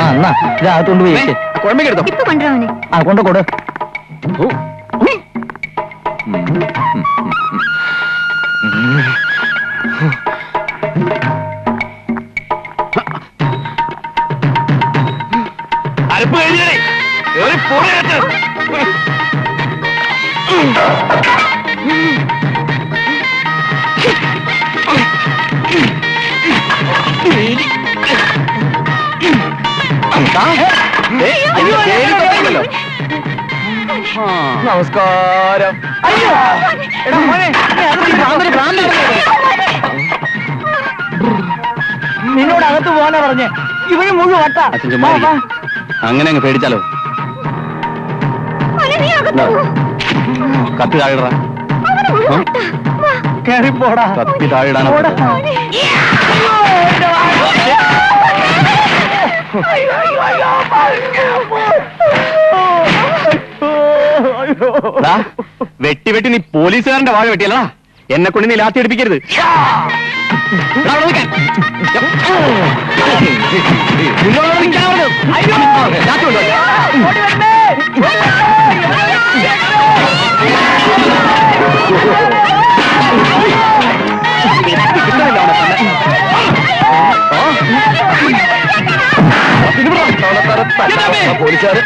എന്നാ ഇത് അകത്തോണ്ട് പോയി വെക്ക്. കുഴമ്പക്കെടുത്തോ ഇപ്പൊ കൊണ്ടുവരാനെ ആ കൊണ്ട് കൊടു അരപ്പ് കഴിഞ്ഞേ ഏറി പോരേറ്റ് നമസ്കാരം എടാ മോനെ നീ അകത്ത് ഈ ഭ്രാന്തന് ഭ്രാന്ത് ഇറങ്ങിയത്. നിന്നോട് അകത്ത് പോകാനാ പറഞ്ഞേ ഇവിടെ മുഴുവൻ വട്ടാ അച്ഛൻ ചുമ്മാ വാ, വാ. അങ്ങനെ അങ്ങ് പേടിച്ചാലോ മോനെ, നീ അകത്ത് പോ. കത്തി താഴെടാ അവന് മുഴുവൻ വട്ടാ. വാ. കേറി പോടാ കത്തി താഴെടാനാ പോടാ. മോനെ. ടാ, വെട്ടി വെട്ടി നീ പോലീസുകാരന്റെ വാഴ വെട്ടിയല്ലടാ എന്നെ കൊണ്ട് നീ ലാത്തി എടുപ്പിക്കരുത് എടാ, അവിടെ നിൽക്കാൻ. നിന്നോട് നിൽക്കാൻ പറഞ്ഞത്. ലാത്തി കൊണ്ടുവാ. കിട്ടുന്നില്ല അവനെ തന്നെ. ആ. ഇത് വിടടാ. തലത്തറ പോലീസുകാർ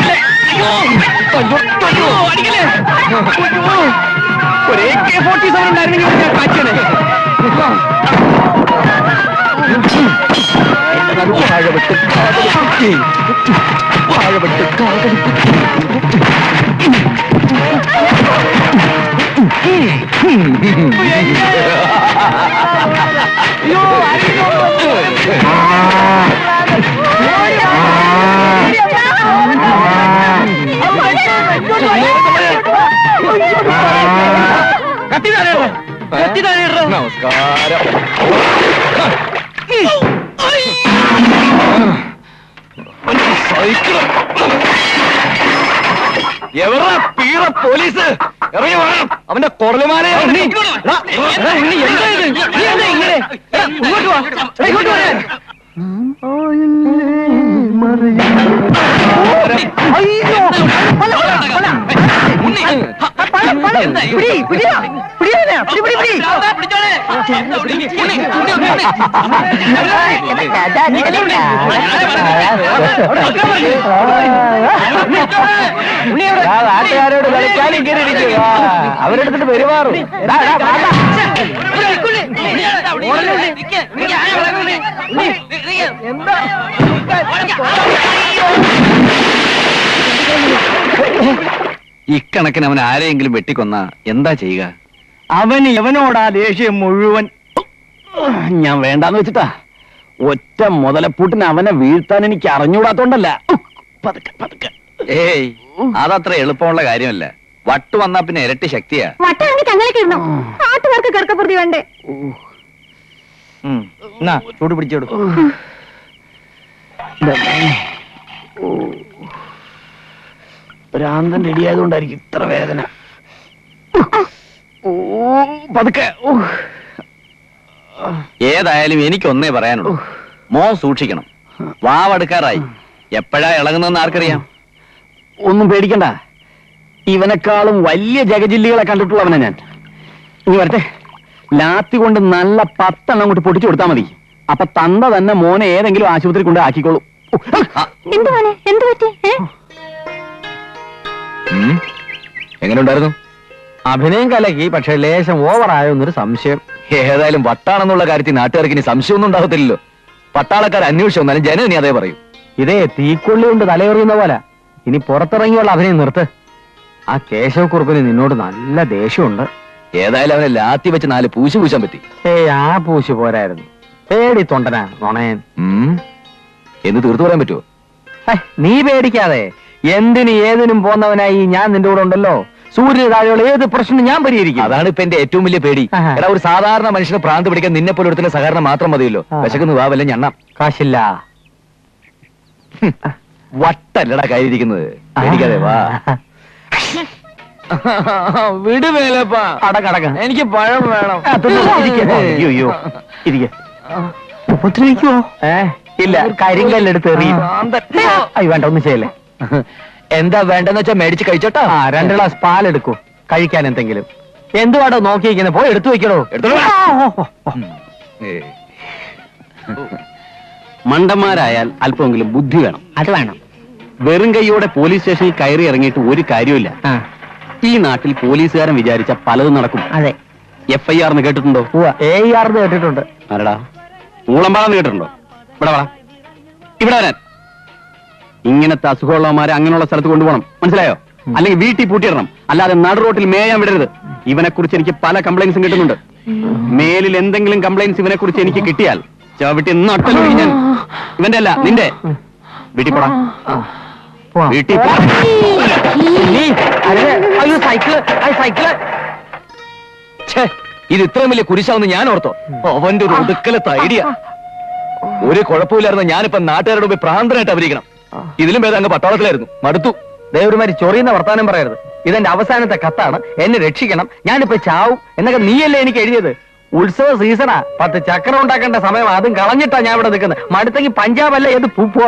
ഒരു എ കെ ഫോർട്ടി സെവൻ ഉണ്ടായിരുന്നെങ്കിൽ ഞാൻ കാച്ചനെ വാഴവെട്ട് കാതലിക്കുത്തി. വാഴവെട്ട് കാതലിക്കുത്തി. കത്തി താഴെ കത്തി താഴെ നമസ്കാരം എവറാ പീറ പോലീസ് ഇറങ്ങി വേണം അവന്റെ കൊറലുമാനെ ഉണ്ണി, എടാ, എടാ, ഉണ്ണി, എന്താ ഇത്? നീ എന്താ ഇങ്ങനെ? എടാ, ഇങ്ങോട്ട് വാ. എടാ, ഇങ്ങോട്ട് വാ. അയ്യോ, പല, പല, പല. പല, പല. പിടി, പിടിയാ. പിടി അവനെ, പിടി, പിടി, പിടി. നാട്ടുകാരോട് കളിക്കാനും കയറിയിരിക്കുക അവരെടുത്തിട്ട് പെരുമാറും ഡാ, ഡാ, ഡാ, ഡാ. ഇക്കണക്കിന് അവൻ ആരെയെങ്കിലും വെട്ടിക്കൊന്ന എന്താ ചെയ്യുക അവന് എവനോടാ ദേഷ്യം മുഴുവൻ ഞാൻ വേണ്ടാന്ന് വെച്ചിട്ടാ ഒറ്റ മുതലപ്പൂട്ടിന് അവനെ വീഴ്ത്താൻ എനിക്ക് അറിഞ്ഞൂടാത്തോണ്ടല്ല പതുക്കെ പതുക്കെ ഏയ് അതത്ര എളുപ്പമുള്ള കാര്യമല്ല വട്ട് വന്നാ പിന്നെ ഇരട്ടി ശക്തിയാ വട്ടാണെങ്കിൽ തങ്ങൾക്ക് ഇടണം നാട്ടുകാർക്ക് കിടക്കപ്പുറത്തി വേണ്ടേ ഉം. എന്നാ ചൂട് പിടിച്ചോടു ഭ്രാന്തൻ റെഡിയായതുകൊണ്ടായിരിക്കും ഇത്ര വേദന ഓ പതുക്കെ ഓ. ഏതായാലും എനിക്കൊന്നേ പറയാനുള്ളൂ മോ സൂക്ഷിക്കണം വാവടുക്കാറായി എപ്പോഴാ ഇളകുന്നതെന്ന് ആർക്കറിയാം ഒന്നും പേടിക്കണ്ട ഇവനെക്കാളും വലിയ ജഗജില്ലികളെ കണ്ടിട്ടുള്ളവനാ ഞാൻ ഇനി വരട്ടെ ലാത്തി കൊണ്ട് നല്ല പത്തെണ്ണം അങ്ങോട്ട് പൊട്ടിച്ചു കൊടുത്താൽ മതി അപ്പൊ തന്ത തന്നെ മോനെ ഏതെങ്കിലും ആശുപത്രി കൊണ്ട് ആക്കിക്കോളൂ ഓ, ആ. എന്ത് മോനെ എന്ത് പറ്റി ഏ? എങ്ങനെ ഉണ്ടായിരുന്നു അഭിനയം കലക്കി പക്ഷെ ലേശം ഓവറായോ എന്നൊരു സംശയം ഏതായാലും വട്ടാണെന്നുള്ള കാര്യത്തിൽ നാട്ടുകാർക്ക് ഇനി സംശയമൊന്നും ഉണ്ടാകത്തില്ലല്ലോ പട്ടാളക്കാർ അന്വേഷിച്ചു വന്നാലും ജനം ഇനി അതേ പറയും ഇതേ തീക്കൊള്ളി കൊണ്ട് തലയെറിയുന്ന പോലെ ഇനി പുറത്തിറങ്ങിയുള്ള അഭിനയം നിർത്ത് ആ കേശവക്കുറുപ്പിന് നിന്നോട് നല്ല ദേഷ്യമുണ്ട് ഏതായാലും അവനെ ലാത്തി വെച്ച് നാല് പൂശി പൂശാൻ പറ്റി ഏയ് ആ പൂശി പോരായിരുന്നു പേടി തൊണ്ടനാ നുണയൻ ഉം. എന്ന് തീർത്തു പറയാൻ പറ്റുമോ ഹൈ, നീ പേടിക്കാതെ എന്തിന് ഏതിനും പോന്നവനായി ഞാൻ നിന്റെ കൂടെ ഉണ്ടല്ലോ സൂര്യന് താഴെയുള്ള ഏത് പ്രശ്നം ഞാൻ പരിഹരിക്കും അതാണ് ഇപ്പൊ എന്റെ ഏറ്റവും വലിയ പേടി ആഹാ. എടാ ഒരു സാധാരണ മനുഷ്യനെ ഭ്രാന്ത് പിടിക്കാൻ നിന്നെ പോലെ ഒരുത്തിന്റെ സഹകരണം മാത്രം മതിയല്ലോ ആ. വിശക്കുന്നു വാ വല്ല ഞണ്ണം കാശില്ല വട്ടല്ലടാ കയ്യിരിക്കുന്നത് പേടിക്കാതെ വാ വിടുവേലപ്പാ അടക്കടക്ക എനിക്ക് പഴം വേണം അയ്യോ അയ്യോ ഇരിക്കെ ഉപദ്രവിക്കുവോ ഏ ഇല്ല കരിങ്കല്ലെടുത്ത് എറിയും അയ്യ വേണ്ട ഒന്നും ചെയ്യല്ലേ എന്താ വേണ്ടെന്ന് വെച്ചാ മേടിച്ച് കഴിച്ചോട്ടാ ആ രണ്ട് ഗ്ലാസ് പാലെടുക്കൂ കഴിക്കാൻ എന്തെങ്കിലും എന്തുവാടോ നോക്കിയിരിക്കുന്നത് പോയി എടുത്തു വെക്കണോ എടുത്തോളൂ. മണ്ടന്മാരായാൽ അല്പമെങ്കിലും ബുദ്ധി വേണം അത് വേണം വെറും കൈയോടെ പോലീസ് സ്റ്റേഷനിൽ കയറി ഇറങ്ങിയിട്ട് ഒരു കാര്യമില്ല ഈ നാട്ടിൽ പോലീസുകാരൻ വിചാരിച്ച പലതും നടക്കും അതെ എഫ് ഐ ആർന്ന് കേട്ടിട്ടുണ്ടോ എ ആർന്ന് കേട്ടിട്ടുണ്ട് ആരടാ ഊളമ്പാടെന്ന് കേട്ടിട്ടുണ്ടോ ഇവിടെ വാ ഇവിടെ വരാൻ ഇങ്ങനത്തെ അസുഖമുള്ളവന്മാരെ അങ്ങനെയുള്ള സ്ഥലത്ത് കൊണ്ടുപോകണം മനസ്സിലായോ അല്ലെങ്കിൽ വീട്ടിൽ പൂട്ടിയിടണം അല്ലാതെ നടു റോട്ടിൽ മേയാൻ വിടരുത് ഇവനെ കുറിച്ച് എനിക്ക് പല കംപ്ലൈൻസും കിട്ടുന്നുണ്ട് മേലിൽ എന്തെങ്കിലും കംപ്ലൈൻസ് ഇവനെ കുറിച്ച് എനിക്ക് കിട്ടിയാൽ ചവിട്ടി നട്ടൽ ഞാൻ ഇവന്റെ അല്ല നിന്റെ വീട്ടിൽ പോടാ വീട്ടിൽ പോ അയ്യോ സൈക്കിള് സൈക്കിള് ഛേ, ഇത് ഇത്രയും വലിയ കുരിശാവുന്ന ഞാൻ ഓർത്തോ അവന്റെ ഒരു ഒടുക്കലത്തെ ഐഡിയ ഒരു കുഴപ്പമില്ലായിരുന്ന ഞാനിപ്പോ നാട്ടുകാരുടെ മുമ്പിൽ പ്രാന്തനായിട്ട് അഭിനയിക്കണം ഇതിലും ഭേദം അങ്ങ് പട്ടാളത്തിലായിരുന്നു മടുത്തു ദേവരുമാരി ചൊറിയുന്ന വർത്താനം പറയരുത് ഇതെന്റെ അവസാനത്തെ കത്താണ് എന്നെ രക്ഷിക്കണം ഞാനിപ്പോ ചാവും എന്നൊക്കെ നീയല്ലേ എനിക്ക് എഴുതിയത് ഉത്സവ സീസണാ പത്ത് ചക്രം ഉണ്ടാക്കേണ്ട സമയം അതും കളഞ്ഞിട്ടാ ഞാൻ ഇവിടെ നിൽക്കുന്നത് മടുത്തെങ്കിൽ പഞ്ചാബല്ല ഏത് പൂപ്പോ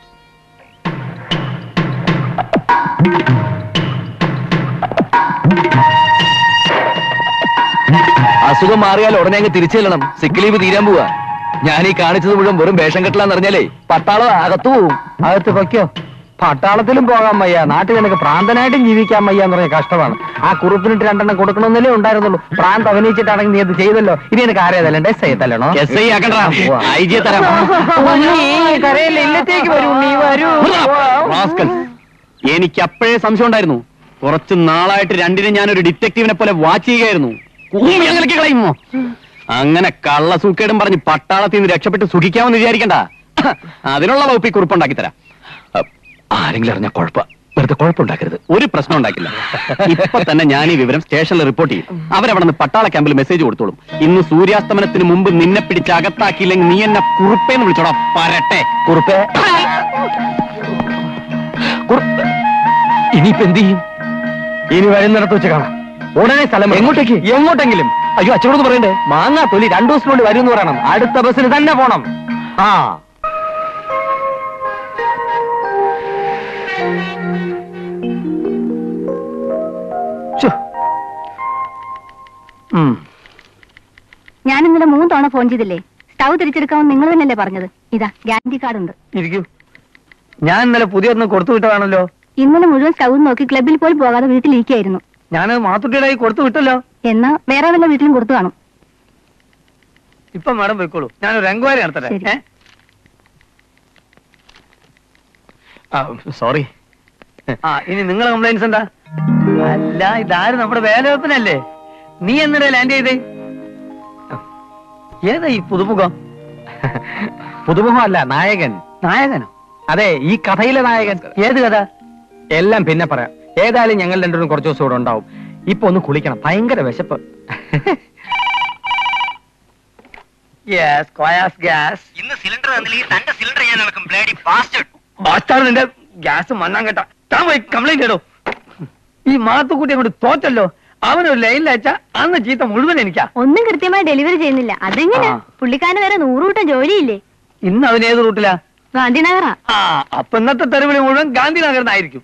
അസുഖം മാറിയാൽ ഉടനെ അങ്ങ് തിരിച്ചു ചെല്ലണം സിക്ക് ലീവ് തീരാൻ പോവാ ഞാൻ ഈ കാണിച്ചത് മുഴുവൻ വെറും വേഷം കെട്ടലാന്ന് അറിഞ്ഞാലേ പട്ടാളം അകത്തു പോവും അകത്ത് പൊയ്ക്കോ പട്ടാളത്തിലും പോകാൻ വയ്യ നാട്ടിൽ നിനക്ക് പ്രാന്തനായിട്ടും ജീവിക്കാൻ വയ്യ എന്ന് പറഞ്ഞ കഷ്ടമാണ് ആ കുറുപ്പിനിട്ട് രണ്ടെണ്ണം കൊടുക്കണമെന്നല്ലേ ഉണ്ടായിരുന്നുള്ളൂ പ്രാന്ത് അഭിനയിച്ചിട്ടാണെങ്കിൽ നീ അത് ചെയ്തല്ലോ ഇനി എനിക്ക് ആരെയതല്ലേ എസ് ഐ തല്ലണോ എസ് ഐ ആക്കണ്ടാ ഐ ജി തരാം കരയില്ല ഇല്ലത്തേക്ക് വരൂ നീ വരൂ റാസ്കൽ. എനിക്ക് അപ്പോഴേ സംശയം ഉണ്ടായിരുന്നു കുറച്ച് നാളായിട്ട് രണ്ടിനെ ഞാനൊരു ഡിറ്റക്റ്റീവിനെ പോലെ വാച്ച് ചെയ്യുകയായിരുന്നു കൂമിയങ്ങൾക്ക് കളയുമോ അങ്ങനെ കള്ള സൂക്കേടും പറഞ്ഞ് പട്ടാളത്തിൽ നിന്ന് രക്ഷപ്പെട്ട് സുഖിക്കാമെന്ന് വിചാരിക്കണ്ട അതിനുള്ള വകുപ്പ് ഈ കുറിപ്പുണ്ടാക്കി തരാം ആരെങ്കിലും അറിഞ്ഞ കുഴപ്പ വെറുതെ കുഴപ്പമുണ്ടാക്കരുത് ഒരു പ്രശ്നം ഉണ്ടാക്കില്ല ഇപ്പൊ തന്നെ ഞാൻ ഈ വിവരം സ്റ്റേഷനിൽ റിപ്പോർട്ട് ചെയ്യും അവരവിടെ നിന്ന് പട്ടാള ക്യാമ്പിൽ മെസ്സേജ് കൊടുത്തോളും ഇന്ന് സൂര്യാസ്തമനത്തിന് മുമ്പ് നിന്നെ പിടിച്ച് അകത്താക്കിയില്ലെങ്കിൽ നീ എന്നെ കുറുപ്പേന്ന് വിളിച്ചോടാ പരട്ടെ കുറുപ്പേ കുറുപ്പ് ഇനിയിപ്പോ എന്ത് ചെയ്യും ഇനി വരുന്നിടത്ത് വെച്ച് കാണാം ഉടനെ സ്ഥലം വിടണം. എങ്ങോട്ടേക്ക്? എങ്ങോട്ടെങ്കിലും അയ്യോ അച്ഛനോട് പറയണ്ടേ മാങ്ങാ തൊലി രണ്ടു ദിവസത്തിനുള്ളിൽ വരും എന്ന് പറയണം അടുത്ത ബസ്സിന് തന്നെ പോണം ആ ശ്ശോ. ഉം. ഞാൻ ഇന്നലെ മൂന്ന് തവണ ഫോൺ ചെയ്തില്ലേ സ്റ്റൗ തിരിച്ചെടുക്കാമെന്ന് നിങ്ങൾ തന്നെയല്ലേ പറഞ്ഞത് ഇതാ ഗ്യാരണ്ടി കാർഡ് ഉണ്ട് ഇരിക്കൂ ഞാൻ ഇന്നലെ പുതിയൊന്ന് കൊടുത്തു വിട്ടതാണല്ലോ ഇന്നലെ മുഴുവൻ സ്റ്റൗ നോക്കി ക്ലബിൽ പോലും പോകാതെ വീട്ടിലിരിക്കായിരുന്നു ഞാനത് മാത്തുട്ടിയുടെ കൈ കൊടുത്തു വിട്ടല്ലോ എന്നാ വേറെ വല്ല വീട്ടിലും കൊടുത്തു കാണും ഇപ്പൊ മാഡം പോയിക്കോളൂ ഞാനൊരു എൻക്വയറി നടത്തട്ടെ ശരി. ഏ? സോറി ആ ഇനി നിങ്ങളെ കംപ്ലൈൻസ് എന്താ അല്ല ഇതാര് നമ്മുടെ വേലവെപ്പനല്ലേ നീ എന്നിടെ ലാൻഡ് ചെയ്തേ ഏതാ ഈ പുതുമുഖം പുതുമുഖമല്ല നായകൻ നായകനോ അതെ ഈ കഥയിലെ നായകൻ ഏത് കഥ എല്ലാം പിന്നെ പറയാം ഏതായാലും ഞങ്ങൾ രണ്ടുപേരും കുറച്ച് ദിവസം ഇവിടെ ഉണ്ടാവും ഇപ്പൊ ഒന്ന് കുളിക്കണം ഭയങ്കര വിശപ്പ് യെസ് കോയാസ് ഗ്യാസ് ഇന്ന് സിലിണ്ടർ തന്നില്ലെങ്കിൽ തന്റെ സിലിണ്ടർ ഞാൻ നടക്കും ബ്ലേഡി ബാസ്റ്റഡ് ബാസ്റ്റാണ് നിന്റെ ഗ്യാസ് മണ്ണാൻ കേട്ട താൻ പോയി കംപ്ലൈന്റ് ഇടോ ഈ മാത്തുക്കുട്ടി അങ്ങോട്ട് തോറ്റല്ലോ അവനൊരു ലൈനിൽ അയച്ച അന്ന് ചീത്ത മുഴുവൻ എനിക്കാ ഒന്നും കൃത്യമായി ഡെലിവറി ചെയ്യുന്നില്ല അതെങ്ങനെ ആ. പുള്ളിക്കാരന് വേറെ നൂറുകൂട്ടം ജോലിയില്ലേ ഇന്ന് അവൻ ഏത് റൂട്ടിലാ ഗാന്ധിനഗറാ ആ അപ്പൊ ഇന്നത്തെ തെരുവിളി മുഴുവൻ ഗാന്ധിനഗറിനായിരിക്കും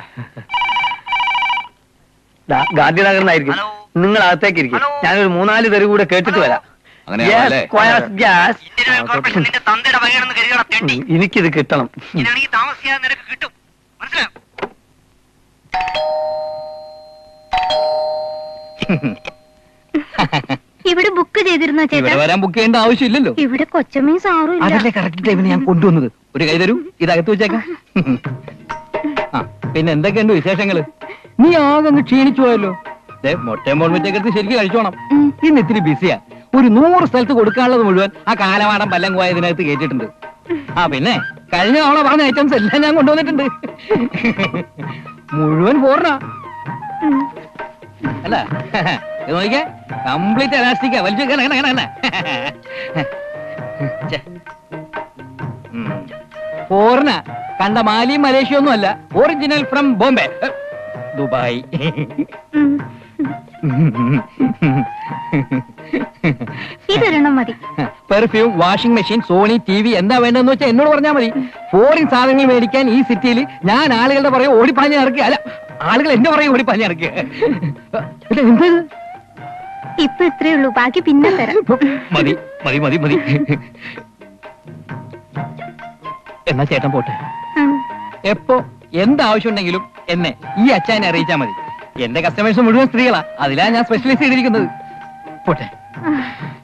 ദാ, ഗാന്ധിനഗറിനായിരിക്കും ഹലോ. നിങ്ങൾ അകത്തേക്ക് ഇരിക്കും ഹലോ. ഞാനൊരു മൂന്നാല് തെരുവ് കൂടെ കേട്ടിട്ട് ഹലോ. വരാം അങ്ങനെയാണല്ലേ? Yes, Squires gas. Indian Oil Corporation നിന്റെ തന്തയുടെ വകയാണെന്ന് കരുതണം തെണ്ടി ഉം, എനിക്കിത് കിട്ടണം ഇതാണെങ്കിൽ താമസിയാതെ നിനക്ക് കിട്ടും മനസ്സിലായോ ഇവിടെ ബുക്ക് ചെയ്തിരുന്നോ ഇവിടെ ചേട്ടാ വരാൻ ബുക്ക് ചെയ്യേണ്ട ആവശ്യമില്ലല്ലോ ഇവിടെ കൊച്ചമ്മയും സാറും ഇല്ല അതല്ലേ കറക്റ്റ് ടൈമിന് ഞാൻ കൊണ്ടുവന്നത് ഒരു കൈ തരൂ ഇതകത്ത് വെച്ചേക്കാം ആ പിന്നെ എന്തൊക്കെയുണ്ട് വിശേഷങ്ങള് നീ ആകെ അങ്ങ് ക്ഷീണിച്ചു പോയല്ലോ ദേ, മുട്ടയും മോൾമിറ്റൊക്കെ ശരിക്കും കഴിച്ചോണം ഉം. ഇന്ന് ഇത്തിരി ബിസിയാ ഒരു നൂറ് സ്ഥലത്ത് കൊടുക്കാനുള്ളത് മുഴുവൻ ആ കാലവാടം പല്ലം പോയ ഇതിനകത്ത് കേട്ടിട്ടുണ്ട് ആ പിന്നെ കഴിഞ്ഞ തവണ പറഞ്ഞ ഐറ്റംസ് എല്ലാം ഞാൻ കൊണ്ടുവന്നിട്ടുണ്ട് മുഴുവൻ പോർണ ഉം. അല്ല ഇത് നോക്കിയേ കംപ്ലീറ്റ് എലാസ്റ്റിക്കാ വലിച്ചു കേണ കേണ കേണ ഫോറിന കണ്ട മാലിയും മലേഷ്യ ഒന്നും അല്ല ഒറിജിനൽ ഫ്രം ബോംബെ ഏ, ദുബായ് ഉം. ഇതൊരെണ്ണം മതി perfume washing machine Sony T V എന്താ വേണ്ടതെന്ന് വെച്ചാൽ എന്നോട് പറഞ്ഞാൽ മതി ഫോറിൻ സാധനങ്ങൾ മേടിക്കാൻ ഈ സിറ്റിയിൽ ഞാൻ ആളുകളുടെ പറയും ഓടിപ്പാഞ്ഞ ഇറക്കുക അല്ല ആളുകൾ എന്റെ പറയും ഓടിപ്പാഞ്ഞ ഇറക്കുക ഇത് എന്താ ഇത്? ഇപ്പൊ ഇത്രേ ഉള്ളൂ ബാക്കി പിന്നെ തരാം മതി മതി മതി മതി എന്നാ ചേട്ടൻ പോട്ടെ ഉം. എപ്പോ എന്താവശ്യം ഉണ്ടെങ്കിലും എന്നെ ഈ അച്ഛനെ അറിയിച്ചാൽ മതി എന്റെ കസ്റ്റമേഴ്സ് മുഴുവൻ സ്ത്രീകളാ അതിലാ ഞാൻ സ്പെഷ്യലൈസ് ചെയ്തിരിക്കുന്നത് പോട്ടെ ആ.